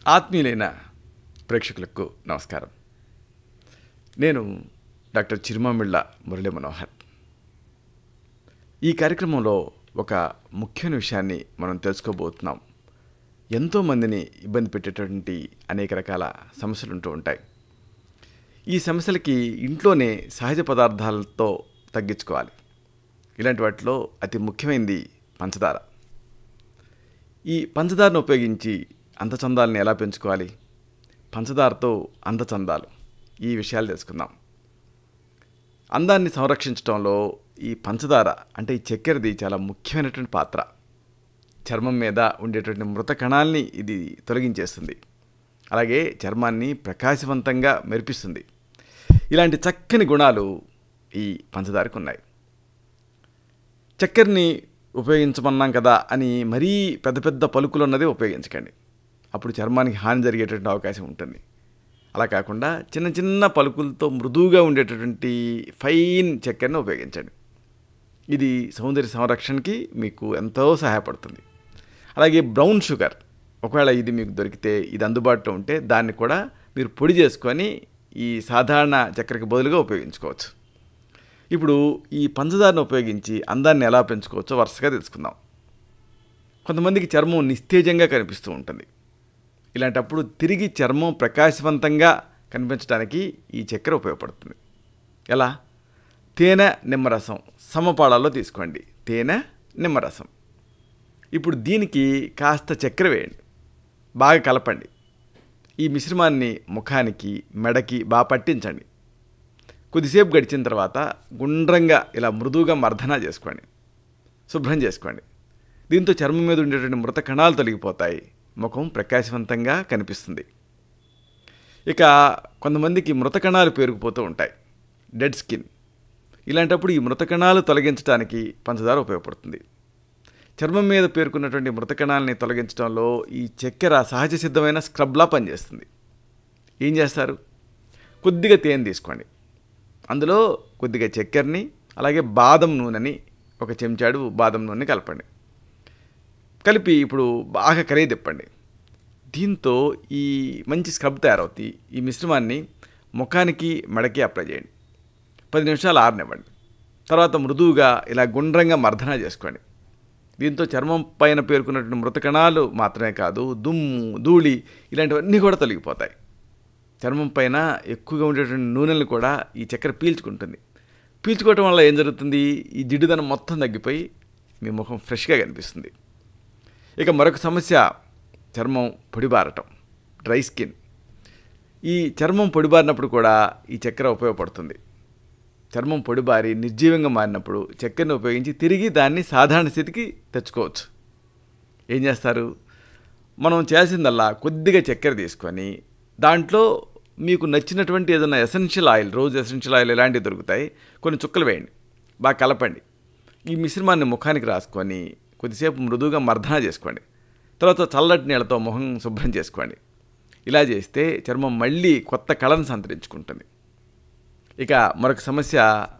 ఆత్మీయులైన ప్రేక్షకులకు నమస్కారం నేను డాక్టర్ చిరుమామిళ్ళ మురళీ మనోహర్ ఈ కార్యక్రమంలో ఒక ముఖ్యమైన విషయాన్ని మనం తెలుసుకోబోతున్నాం ఎంతోమందిని ఇబ్బంది పెట్టేటటువంటి అనేక రకాల సమస్యలు ఉంటూ ఉంటాయి ఈ సమస్యలకి ఇంట్లోనే సహజ పదార్థాలతో తగ్గించుకోవాలి ఇలాంటి వాటిలో అతి ముఖ్యమైనది పంచదార ఈ పంచదారను ఉపయోగించి అందచందాలను ఎలా పెంచుకోవాలి పంచదారతో అందచందాలు ఈ విషయాలు తెలుసుకుందాం అందాన్ని సంరక్షించడంలో ఈ పంచదార అంటే ఈ చక్కెరది చాలా ముఖ్యమైనటువంటి పాత్ర చర్మం మీద ఉండేటువంటి మృత కణాల్ని ఇది తొలగించేస్తుంది అలాగే చర్మాన్ని ప్రకాశవంతంగా మెరిపిస్తుంది ఇలాంటి చక్కని గుణాలు ఈ పంచదారకు ఉన్నాయి చక్కెరని ఉపయోగించమన్నాం కదా అని మరీ పెద్ద పెద్ద పలుకులు ఉన్నది ఉపయోగించకండి అప్పుడు చర్మానికి హాని జరిగేటువంటి అవకాశం ఉంటుంది అలా కాకుండా చిన్న చిన్న పలుకులతో మృదువుగా ఉండేటటువంటి ఫైన్ చక్కెరని ఉపయోగించండి ఇది సౌందర్య సంరక్షణకి మీకు ఎంతో సహాయపడుతుంది అలాగే బ్రౌన్ షుగర్ ఒకవేళ ఇది మీకు దొరికితే ఇది అందుబాటులో ఉంటే దాన్ని కూడా మీరు పొడి చేసుకొని ఈ సాధారణ చక్కెరకి బదులుగా ఉపయోగించుకోవచ్చు ఇప్పుడు ఈ పంచదారను ఉపయోగించి అందాన్ని ఎలా పెంచుకోవచ్చో వరుసగా తెలుసుకుందాం కొంతమందికి చర్మం నిస్తేజంగా కనిపిస్తూ ఉంటుంది ఇలాంటప్పుడు తిరిగి చర్మం ప్రకాశవంతంగా కనిపించడానికి ఈ చక్కెర ఉపయోగపడుతుంది ఎలా తేనె నిమ్మరసం సమపాళాల్లో తీసుకోండి తేనె నిమ్మరసం ఇప్పుడు దీనికి కాస్త చక్కెర వేయండి బాగా కలపండి ఈ మిశ్రమాన్ని ముఖానికి మెడకి బాగా పట్టించండి కొద్దిసేపు గడిచిన తర్వాత గుండ్రంగా ఇలా మృదువుగా మర్దన చేసుకోండి శుభ్రం చేసుకోండి దీంతో చర్మం మీద ఉండేటువంటి మృత కణాలు తొలగిపోతాయి ముఖం ప్రకాశవంతంగా కనిపిస్తుంది ఇక కొంతమందికి మృత కణాలు పేరుకుపోతూ ఉంటాయి డెడ్ స్కిన్ ఇలాంటప్పుడు ఈ మృత కణాలు తొలగించడానికి పంచదార ఉపయోగపడుతుంది చర్మం మీద పేర్కొన్నటువంటి మృత కణాలని తొలగించడంలో ఈ చక్కెర సహజ సిద్ధమైన స్క్రబ్లా పనిచేస్తుంది ఏం చేస్తారు కొద్దిగా తేనె తీసుకోండి అందులో కొద్దిగా చక్కెరని అలాగే బాదం నూనెని ఒక చెంచాడు బాదం నూనె కలపండి కలిపి ఇప్పుడు బాగా కరిగి తిప్పండి దీంతో ఈ మంచి స్క్రబ్ తయారవుతాయి ఈ మిశ్రమాన్ని ముఖానికి మెడకి అప్లై చేయండి పది నిమిషాలు ఆరనివ్వండి తర్వాత మృదువుగా ఇలా గుండ్రంగా మర్దన చేసుకోండి దీంతో చర్మం పైన పేర్కొన్నటువంటి మృత కణాలు మాత్రమే కాదు దుమ్ము ధూళి ఇలాంటివన్నీ కూడా తొలగిపోతాయి చర్మం పైన ఎక్కువగా ఉండేటువంటి నూనెలు కూడా ఈ చక్కెర పీల్చుకుంటుంది పీల్చుకోవటం వల్ల ఏం జరుగుతుంది ఈ జిడ్డుదనం మొత్తం తగ్గిపోయి మీ ముఖం ఫ్రెష్గా కనిపిస్తుంది ఇక మరొక సమస్య చర్మం పొడిబారటం డ్రై స్కిన్ ఈ చర్మం పొడిబారినప్పుడు కూడా ఈ చక్కెర ఉపయోగపడుతుంది చర్మం పొడిబారి నిర్జీవంగా మారినప్పుడు చక్కెరను ఉపయోగించి తిరిగి దాన్ని సాధారణ స్థితికి తెచ్చుకోవచ్చు ఏం చేస్తారు మనం చేయాల్సిందల్లా కొద్దిగా చక్కెర తీసుకొని దాంట్లో మీకు నచ్చినటువంటి ఏదైనా ఎసెన్షియల్ ఆయిల్ రోజు ఎసెన్షియల్ ఆయిల్ ఇలాంటివి దొరుకుతాయి కొన్ని చుక్కలు వేయండి బాగా కలపండి ఈ మిశ్రమాన్ని ముఖానికి రాసుకొని కొద్దిసేపు మృదువుగా మర్దన చేసుకోండి తర్వాత చల్లటి నీళ్ళతో మొహం శుభ్రం చేసుకోండి ఇలా చేస్తే చర్మం మళ్ళీ కొత్త కళను సంతరించుకుంటుంది ఇక మరొక సమస్య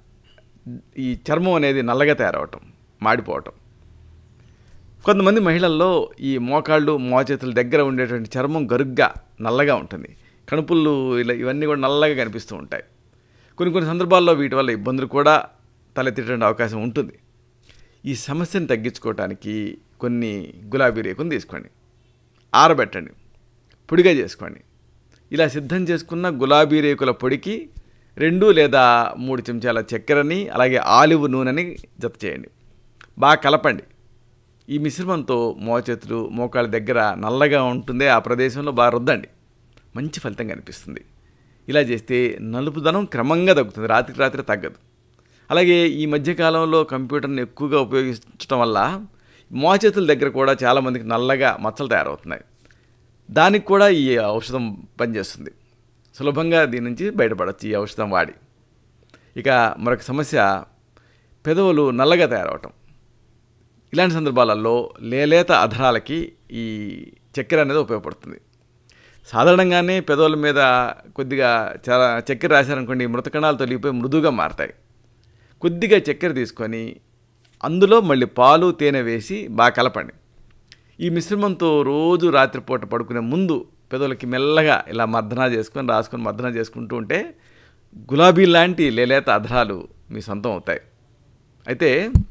ఈ చర్మం అనేది నల్లగా తయారవటం మాడిపోవటం కొంతమంది మహిళల్లో ఈ మోకాళ్ళు మోచేతుల దగ్గర ఉండేటువంటి చర్మం గరుగ్గా నల్లగా ఉంటుంది కణుపులు ఇలా ఇవన్నీ కూడా నల్లగా కనిపిస్తూ ఉంటాయి కొన్ని కొన్ని సందర్భాల్లో వీటి వల్ల ఇబ్బందులు కూడా తలెత్తేటువంటి అవకాశం ఉంటుంది ఈ సమస్యను తగ్గించుకోవటానికి కొన్ని గులాబీ రేకును తీసుకోండి ఆరబెట్టండి పొడిగా చేసుకోండి ఇలా సిద్ధం చేసుకున్న గులాబీ రేకుల పొడికి రెండు లేదా మూడు చెంచాల చక్కెరని అలాగే ఆలివ్ నూనెని జత చేయండి బాగా కలపండి ఈ మిశ్రమంతో మోచేతులు మోకాళ్ళ దగ్గర నల్లగా ఉంటుందే ఆ ప్రదేశంలో బాగా రుద్దండి మంచి ఫలితం కనిపిస్తుంది ఇలా చేస్తే నలుపుదనం క్రమంగా తగ్గుతుంది రాత్రికి రాత్రి తగ్గదు అలాగే ఈ మధ్యకాలంలో కంప్యూటర్ని ఎక్కువగా ఉపయోగించడం వల్ల మోచేతుల దగ్గర కూడా చాలామందికి నల్లగా మచ్చలు తయారవుతున్నాయి దానికి కూడా ఈ ఔషధం పనిచేస్తుంది సులభంగా దీని నుంచి బయటపడవచ్చు ఈ ఔషధం వాడి ఇక మరొక సమస్య పెదవులు నల్లగా తయారవటం ఇలాంటి సందర్భాలలో లేలేత అధరాలకి ఈ చక్కెర అనేది ఉపయోగపడుతుంది సాధారణంగానే పెదవుల మీద కొద్దిగా చాలా చక్కెర రాశారనుకోండి మృత కణాలు తొలగిపోయి మృదువుగా మారతాయి కొద్దిగా చక్కెర తీసుకొని అందులో మళ్ళీ పాలు తేనె వేసి బాగా కలపండి ఈ మిశ్రమంతో రోజు రాత్రిపూట పడుకునే ముందు పెదవులకి మెల్లగా ఇలా మర్దన చేసుకొని రాసుకొని మర్దన చేసుకుంటూ ఉంటే గులాబీ లాంటి లేలేత అధరాలు మీ సొంతం అవుతాయి అయితే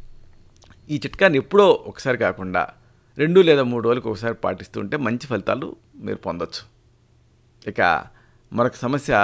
ఈ చిట్కాని ఎప్పుడో ఒకసారి కాకుండా రెండు లేదా మూడు రోజులకు ఒకసారి పాటిస్తూ ఉంటే మంచి ఫలితాలు మీరు పొందొచ్చు ఇక మరొక సమస్య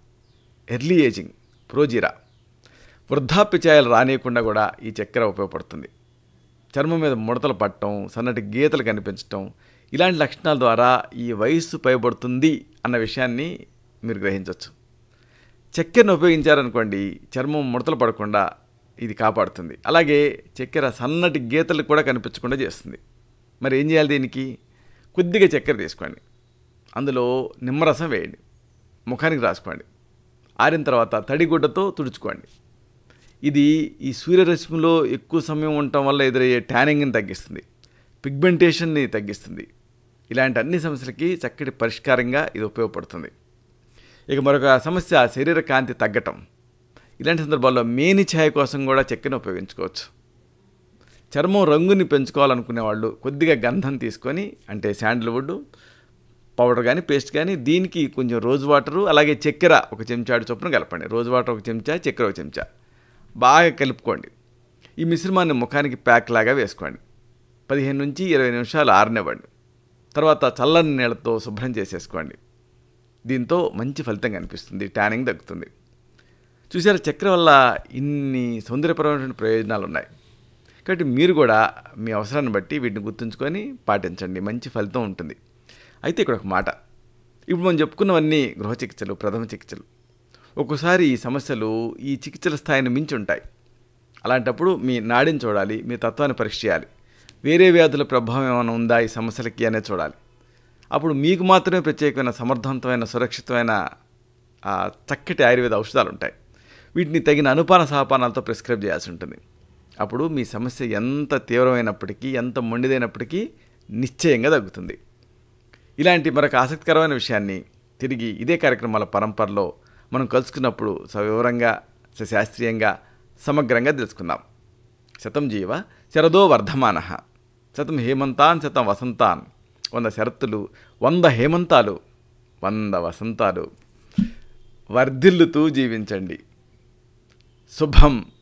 ఎర్లీ ఏజింగ్ ప్రోజీరా వృద్ధాప్య ఛాయలు రానియకుండా కూడా ఈ చక్కెర ఉపయోగపడుతుంది చర్మం మీద ముడతలు పట్టడం సన్నటి గీతలు కనిపించటం ఇలాంటి లక్షణాల ద్వారా ఈ వయస్సు పైబడుతుంది అన్న విషయాన్ని మీరు గ్రహించవచ్చు చక్కెరను ఉపయోగించారనుకోండి చర్మం ముడతలు పడకుండా ఇది కాపాడుతుంది అలాగే చక్కెర సన్నటి గీతలు కూడా కనిపించకుండా చేస్తుంది మరి ఏం చేయాలి దీనికి కొద్దిగా చక్కెర తీసుకోండి అందులో నిమ్మరసం వేయండి ముఖానికి రాసుకోండి ఆరిన తర్వాత తడిగుడ్డతో తుడుచుకోండి ఇది ఈ సూర్యరశ్మిలో ఎక్కువ సమయం ఉండటం వల్ల ఎదురయ్యే ట్యానింగ్ని తగ్గిస్తుంది పిగ్మెంటేషన్ని తగ్గిస్తుంది ఇలాంటి అన్ని సమస్యలకి చక్కటి పరిష్కారంగా ఇది ఉపయోగపడుతుంది ఇక మరొక సమస్య శరీర కాంతి తగ్గటం ఇలాంటి సందర్భాల్లో మేని ఛాయ కోసం కూడా చక్కెరను ఉపయోగించుకోవచ్చు చర్మం రంగుని పెంచుకోవాలనుకునే వాళ్ళు కొద్దిగా గంధం తీసుకొని అంటే శాండిల్వుడ్ పౌడర్ కానీ పేస్ట్ కానీ దీనికి కొంచెం రోజ్ వాటరు అలాగే చక్కెర ఒక చెంచాడు చొప్పున కలపండి రోజ్ వాటర్ ఒక చెంచా చక్కెర ఒక చెంచా బాగా కలుపుకోండి ఈ మిశ్రమాన్ని ముఖానికి ప్యాక్ లాగా వేసుకోండి పదిహేను నుంచి ఇరవై నిమిషాలు ఆరనివ్వండి తర్వాత చల్లని నీళ్ళతో శుభ్రం చేసేసుకోండి దీంతో మంచి ఫలితం కనిపిస్తుంది ట్యానింగ్ తగ్గుతుంది చూసారా చక్కెర వల్ల ఇన్ని సౌందర్యపరమైన ప్రయోజనాలు ఉన్నాయి కాబట్టి మీరు కూడా మీ అవసరాన్ని బట్టి వీటిని గుర్తుంచుకొని పాటించండి మంచి ఫలితం ఉంటుంది అయితే ఇక్కడ ఒక మాట ఇప్పుడు మనం చెప్పుకున్నవన్నీ గృహ చికిత్సలు ప్రథమ చికిత్సలు ఒక్కోసారి ఈ సమస్యలు ఈ చికిత్సల స్థాయిని మించి ఉంటాయి అలాంటప్పుడు మీ నాడిని చూడాలి మీ తత్వాన్ని పరీక్ష చేయాలి వేరే వ్యాధుల ప్రభావం ఏమైనా ఉందా ఈ సమస్యలకి అనేది చూడాలి అప్పుడు మీకు మాత్రమే ప్రత్యేకమైన సమర్థవంతమైన సురక్షితమైన ఆ, చక్కటి ఆయుర్వేద ఔషధాలు ఉంటాయి వీటిని తగిన అనుపాన సహపానాలతో ప్రిస్క్రైబ్ చేయాల్సి ఉంటుంది అప్పుడు మీ సమస్య ఎంత తీవ్రమైనప్పటికీ ఎంత మొండిదైనప్పటికీ నిశ్చయంగా తగ్గుతుంది ఇలాంటి మరొక ఆసక్తికరమైన విషయాన్ని తిరిగి ఇదే కార్యక్రమాల పరంపరలో మనం కలుసుకున్నప్పుడు సవివరంగా శాస్త్రీయంగా సమగ్రంగా తెలుసుకుందాం శతం జీవ శరదో వర్ధమాన శతం హేమంతాన్ శతం వసంతాన్ వంద శరత్తులు వంద హేమంతాలు వంద వసంతాలు వర్ధిల్లుతూ జీవించండి శుభం